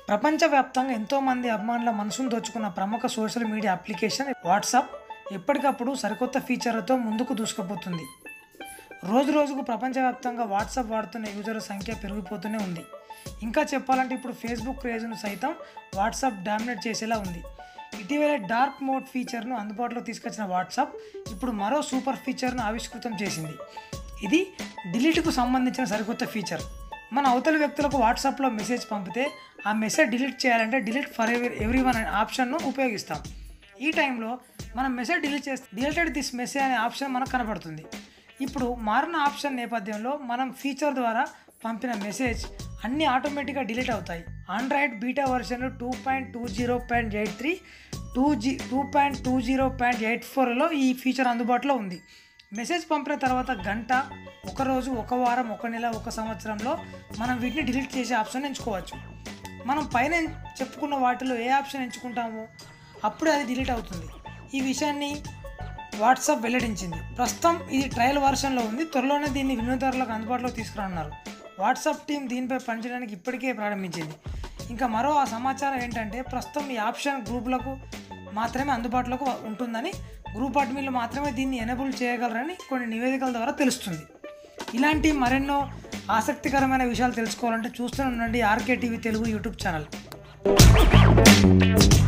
ప్రపంచవ్యాప్తంగా ఎంతోమంది అభిమానుల మనసును దోచుకున్న ప్రముఖ సోషల్ మీడియా అప్లికేషన్ వాట్సాప్ ఎప్పటికప్పుడు సరికొత్త ఫీచర్లతో ముందుకు దూసుకుపోతుంది రోజు రోజుకు ప్రపంచవ్యాప్తంగా వాట్సాప్ వాడుతున్న యూజర్ల సంఖ్య పెరిగిపోతూనే ఉంది ఇంకా చెప్పాలంటే ఇప్పుడు ఫేస్బుక్ క్రేజ్ను సైతం వాట్సాప్ డామినేట్ చేసేలా ఉంది ఇటీవల డార్క్ మోడ్ ఫీచర్ను అందుబాటులో తీసుకొచ్చిన వాట్సాప్ ఇప్పుడు మరో సూపర్ ఫీచర్ను ఆవిష్కృతం చేసింది ఇది డిలీట్కు సంబంధించిన సరికొత్త ఫీచర్ మన అవతల వ్యక్తులకు వాట్సాప్లో మెసేజ్ పంపితే ఆ మెసేజ్ డిలీట్ చేయాలంటే delete for every everyone అనే ఆప్షన్ను ఉపయోగిస్తాం ఈ టైంలో మనం మెసేజ్ డిలీట్ చేస్తే డిలీటెడ్ దిస్ మెసేజ్ అనే ఆప్షన్ మనకు కనబడుతుంది ఇప్పుడు మారిన ఆప్షన్ నేపథ్యంలో మనం ఫీచర్ ద్వారా పంపిన మెసేజ్ అన్నీ ఆటోమేటిక్గా డిలీట్ అవుతాయి Android beta version two point two zero point eight three two G two point two zero point eight ఫోర్లో ఈ ఫీచర్ అందుబాటులో ఉంది మెసేజ్ పంపిన తర్వాత గంట ఒక రోజు ఒక వారం ఒక నెల ఒక సంవత్సరంలో మనం వీటిని డిలీట్ చేసే ఆప్షన్ ఎంచుకోవచ్చు మనం పైన చెప్పుకున్న వాటిలో ఏ ఆప్షన్ ఎంచుకుంటామో అప్పుడే అది డిలీట్ అవుతుంది ఈ విషయాన్ని వాట్సాప్ వెల్లడించింది ప్రస్తుతం ఇది ట్రయల్ వర్షన్లో ఉంది త్వరలోనే దీన్ని వినియోగదారులకు అందుబాటులోకి తీసుకురానున్నారు వాట్సాప్ టీం దీనిపై పనిచేయడానికి ఇప్పటికే ప్రారంభించింది ఇంకా మరో ఆ సమాచారం ఏంటంటే ప్రస్తుతం ఈ ఆప్షన్ గ్రూపులకు మాత్రమే అందుబాటులోకి ఉంటుందని గ్రూప్ అడ్మిన్లు మాత్రమే దీన్ని ఎనేబుల్ చేయగలరని కొన్ని నివేదికల ద్వారా తెలుస్తుంది ఇలాంటి మరెన్నో ఆసక్తికరమైన విషయాలు తెలుసుకోవాలంటే చూస్తూనే ఉండండి RK TV Telugu YouTube channel